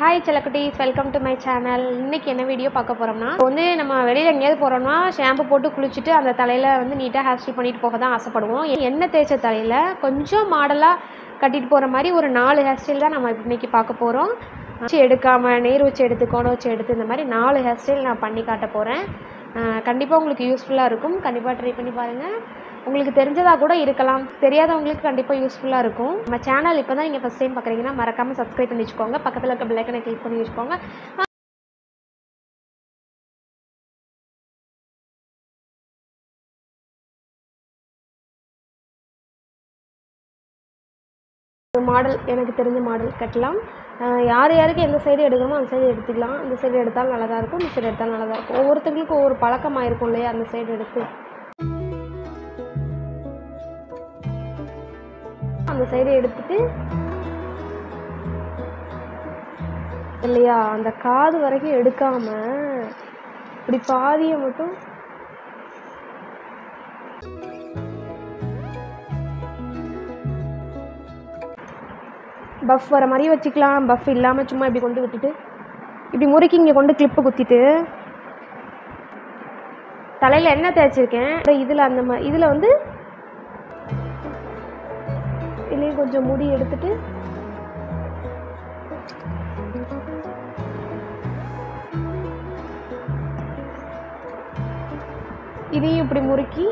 Hi செல்லக்குட்டீஸ் welcome to my channel இன்னைக்கு என்ன வீடியோ பார்க்க போகிறோம்னா இப்போ வந்து நம்ம வெளியில் எங்கேயாவது போகிறோம்னா ஷாம்பு போட்டு குளிச்சுட்டு அந்த தலையில் வந்து நீட்டாக ஹேர் ஸ்டைல் பண்ணிட்டு போக தான் ஆசைப்படுவோம் எண்ணெய் தேய்ச்ச தலையில் கொஞ்சம் மாடலாக கட்டிட்டு போகிற மாதிரி ஒரு நாலு ஹேர் ஸ்டைல் தான் நம்ம இன்னைக்கு பார்க்க போகிறோம் வச்சு எடுக்காமல் நேர் வச்சு எடுத்து கோணம் வச்சு எடுத்து இந்த மாதிரி நாலு ஹேர் ஸ்டைல் நான் பண்ணி காட்ட போகிறேன் கண்டிப்பாக உங்களுக்கு யூஸ்ஃபுல்லாக இருக்கும் கண்டிப்பாக ட்ரை பண்ணி பாருங்கள் உங்களுக்கு தெரிஞ்சதாக கூட இருக்கலாம் தெரியாதவங்களுக்கு கண்டிப்பாக யூஸ்ஃபுல்லாக இருக்கும் நம்ம சேனல் இப்போ தான் நீங்கள் ஃபஸ்ட் டைம் பார்க்குறீங்கன்னா மறக்காமல் சப்ஸ்கிரைப் பண்ணி வச்சுக்கோங்க பக்கத்தில் இருக்க பெல்லைக்கனை கிளிக் பண்ணி வச்சுக்கோங்க ஒரு மாடல் எனக்கு தெரிஞ்ச மாடல் கட்டலாம் அஹ் யார் யாருக்கு எந்த சைடு எடுக்கணுமோ அந்த சைடு எடுத்துக்கலாம் இந்த சைடு எடுத்தாலும் நல்லா தான் இருக்கும் இந்த சைடு எடுத்தாலும் நல்லா தான் இருக்கும் ஒவ்வொருத்தங்களுக்கும் ஒவ்வொரு பழக்கமாக இருக்கும் இல்லையா அந்த சைடு எடுத்து அந்த சைடு எடுத்துட்டு இல்லையா அந்த காது வரைக்கும் எடுக்காம இப்படி பாதியை மட்டும் பஃப் வர மாதிரியே வச்சுக்கலாம் பஃப் இல்லாமல் சும்மா இப்படி கொண்டு விட்டுட்டு இப்படி முறுக்கி இங்கே கொண்டு கிளிப்பு குத்திட்டு தலையில் எண்ணெய் தேய்ச்சிருக்கேன் இதில் அந்த மாதிரி இதில் வந்து இதுலேயும் கொஞ்சம் முடி எடுத்துட்டு இதையும் இப்படி முறுக்கி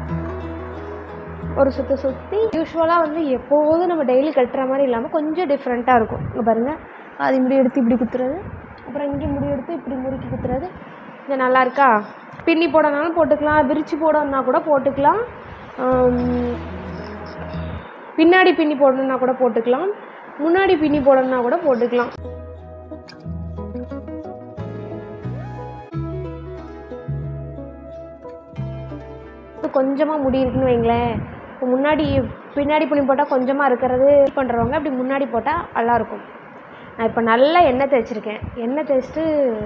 ஒரு சுற்று சுற்றி யூஸ்வலாக வந்து எப்போதும் நம்ம டெய்லி கட்டுற மாதிரி இல்லாமல் கொஞ்சம் டிஃப்ரெண்ட்டாக இருக்கும் இங்கே பாருங்கள் அது இப்படி எடுத்து இப்படி குத்துறது அப்புறம் இங்கே முடி எடுத்து இப்படி முறுக்கி குத்துறது இது நல்லா இருக்கா பின்னி போடனாலும் போட்டுக்கலாம் விரிச்சு போடணுன்னா கூட போட்டுக்கலாம் ஆம், பின்னாடி பின்னி போடணுன்னா கூட போட்டுக்கலாம் முன்னாடி பின்னி போடணுன்னா கூட போட்டுக்கலாம் கொஞ்சமாக முடி இருக்குன்னு வைங்களேன் இப்போ முன்னாடி பின்னாடி பின்னி போட்டால் கொஞ்சமாக இருக்கிறது பண்ணுறவங்க அப்படி முன்னாடி போட்டால் நல்லாயிருக்கும் நான் இப்போ நல்லா எண்ணெய் தேய்ச்சிருக்கேன் எண்ணெய் தேய்ச்சிட்டு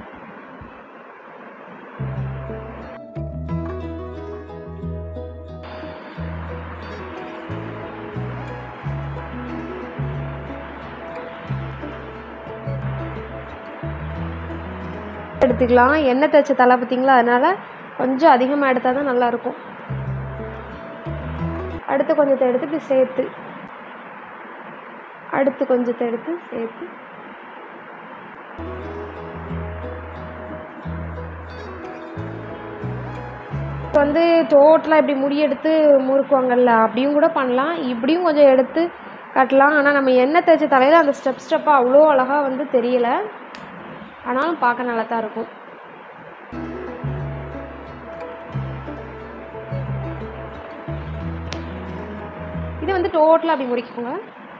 எடுத்துக்கலாம் எண்ணெய் தேய்ச்ச தலை பார்த்தீங்களா அதனால் கொஞ்சம் அதிகமாக எடுத்தால் தான் நல்லாயிருக்கும் அடுத்து கொஞ்சத்தை எடுத்து இப்படி சேர்த்து அடுத்து கொஞ்சத்தை எடுத்து சேர்த்து இப்போ வந்து டோட்டலாக இப்படி முடி எடுத்து முறுக்குவாங்கல்ல அப்படியும் கூட பண்ணலாம் இப்படியும் கொஞ்சம் எடுத்து கட்டலாம் ஆனால் நம்ம எண்ணெய் தேய்ச்ச தலையில் அந்த ஸ்டெப் ஸ்டெப்பாக அவ்வளோ அழகாக வந்து தெரியலை ஆனாலும் பார்க்க நல்லா தான் இருக்கும் இது வந்து டோட்டலாக அப்படி முறிக்கோங்க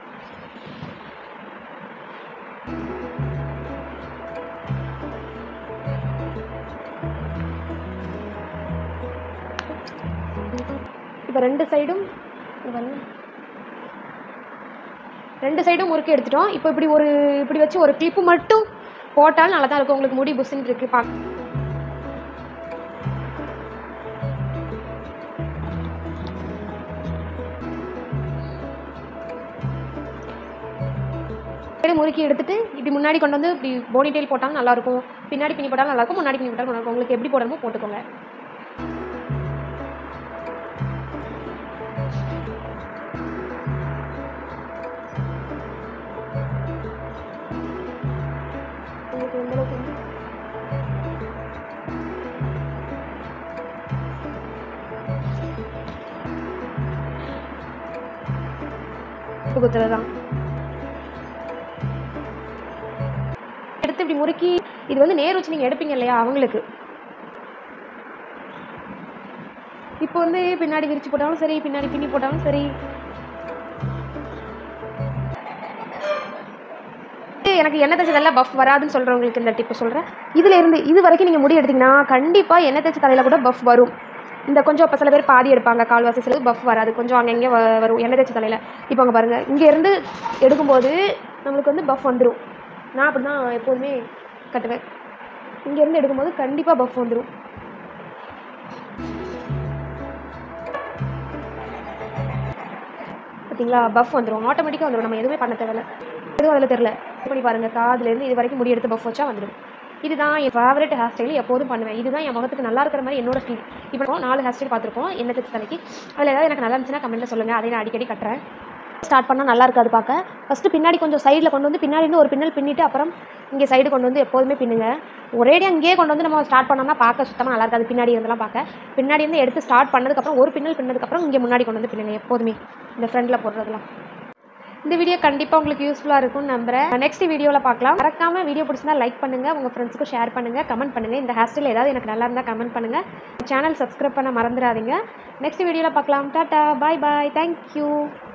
இப்போ ரெண்டு சைடும் இங்க பாருங்க. ரெண்டு சைடும் முறுக்கி எடுத்துட்டோம் இப்போ இப்படி ஒரு இப்படி வச்சு ஒரு கிளிப்பு மட்டும் போட்டாலும் நல்லா தான் இருக்கும் உங்களுக்கு முடி புஸ்ன்னு இருக்கு பா சைடு முறுக்கி எடுத்துட்டு இப்படி முன்னாடி கொண்டு வந்து இப்படி போனி டெயில் போட்டாலும் நல்லா இருக்கும் பின்னாடி பின்னி போட்டாலும் நல்லா இருக்கும் முன்னாடி பின்னி போட்டாலும் நல்லா இருக்கும் உங்களுக்கு எப்படி போடணுமோ போட்டுக்கோங்க உங்களுக்கு எந்த அளவுக்கு வேணுமோ. உப்பு குத்துறது தான் எடுத்து இப்படி முறுக்கி இது வந்து நேர் வச்சு நீங்கள் எடுப்பீங்க இல்லையா அவங்களுக்கு இப்போ வந்து பின்னாடி விரிச்சு போட்டாலும் சரி பின்னாடி பின்னி போட்டாலும் சரி எனக்கு எண்ணெய் தேய்ச்ச தலையில் பஃப் வராதுன்னு சொல்கிறவங்களுக்கு இந்த டிப்பு சொல்கிறேன் இதில் இருந்து இது வரைக்கும் நீங்கள் முடி எடுத்தீங்கன்னா கண்டிப்பாக எண்ணெய் தேய்ச்ச தலையில் கூட பஃப் வரும் இந்த கொஞ்சம் இப்போ சில பேர் பாதி எடுப்பாங்க கால்வாசி சில பஃப் வராது கொஞ்சம் அங்கங்கே வ- வரும் எண்ணெய் தேய்ச்ச தலையில் இப்போ அங்கே பாருங்கள் இங்கே இருந்து எடுக்கும்போது நம்மளுக்கு வந்து பஃப் வந்துடும் நான் அப்படி தான் எப்போதுமே கட்டுவேன் இங்கேருந்து எடுக்கும்போது கண்டிப்பாக பஃப் வந்துடும் பார்த்தீங்களா பஃப் வந்துடும் ஆட்டோமேட்டிக்காக வந்துடும் நம்ம எதுவுமே பண்ண தேவையில்ல எதுவும் அதில் தெரில பண்ணி பாருங்கள் காதுலேருந்து இது வரைக்கும் முடி எடுத்து பஃப் வச்சா வந்துடும் இதுதான் என் ஃபேவரட் ஹேர் ஸ்டைல் எப்போதும் பண்ணுவேன் இதுதான் என் முகத்துக்கு நல்லா இருக்கிற மாதிரி என்னோட ஃபீல் இப்போ நாலு ஹேர் ஸ்டைல் பார்த்துருப்போம் என்ன தச்சு தலைக்கு அதில் ஏதாவது எனக்கு நல்லா இருந்துச்சுன்னா கமெண்ட்டில் சொல்லுங்கள் அதை நான் அடிக்கடி கட்டுறேன் ஸ்டார்ட் பண்ணால் நல்லா இருக்காது பார்க்க ஃபஸ்ட்டு பின்னாடி கொஞ்சம் சைடில் கொண்டு வந்து பின்னாடி இருந்து ஒரு பின்னல் பின்னிட்டு அப்புறம் இங்கே சைடு கொண்டு வந்து எப்போதுமே பின்னுங்க ஒரேடியாக அங்கேயே கொண்டு வந்து நம்ம ஸ்டார்ட் பண்ணோம்னா பார்க்க சுத்தமாக நல்லா இருக்காது பின்னாடி இருந்தெல்லாம் பார்க்க பின்னாடி இருந்து எடுத்து ஸ்டார்ட் பண்ணதுக்கப்புறம் ஒரு பின்னல் பின்னதுக்கப்புறம் இங்கே முன்னாடி கொண்டு வந்து பின்னுங்க எப்போதுமே இந்த ஃப்ரண்டில் போடுறதுலாம் இந்த வீடியோ கண்டிப்பாக உங்களுக்கு யூஸ்ஃபுல்லாக இருக்கும்னு நம்புறேன் நெக்ஸ்ட் வீடியோவில் பார்க்கலாம் மறக்காமல் வீடியோ பிடிச்சிருந்தா லைக் பண்ணுங்கள் உங்கள் ஃப்ரெண்ட்ஸுக்கும் ஷேர் பண்ணுங்கள் கமெண்ட் பண்ணுங்கள் இந்த ஹேர் ஸ்டைல் ஏதாவது எனக்கு நல்லா இருந்தால் கமெண்ட் பண்ணுங்கள் சேனல் சப்ஸ்கிரைப் பண்ண மறந்துடாதீங்க நெக்ஸ்ட் வீடியோவில் பார்க்கலாம் டாட்டா பாய் பாய் தேங்க்யூ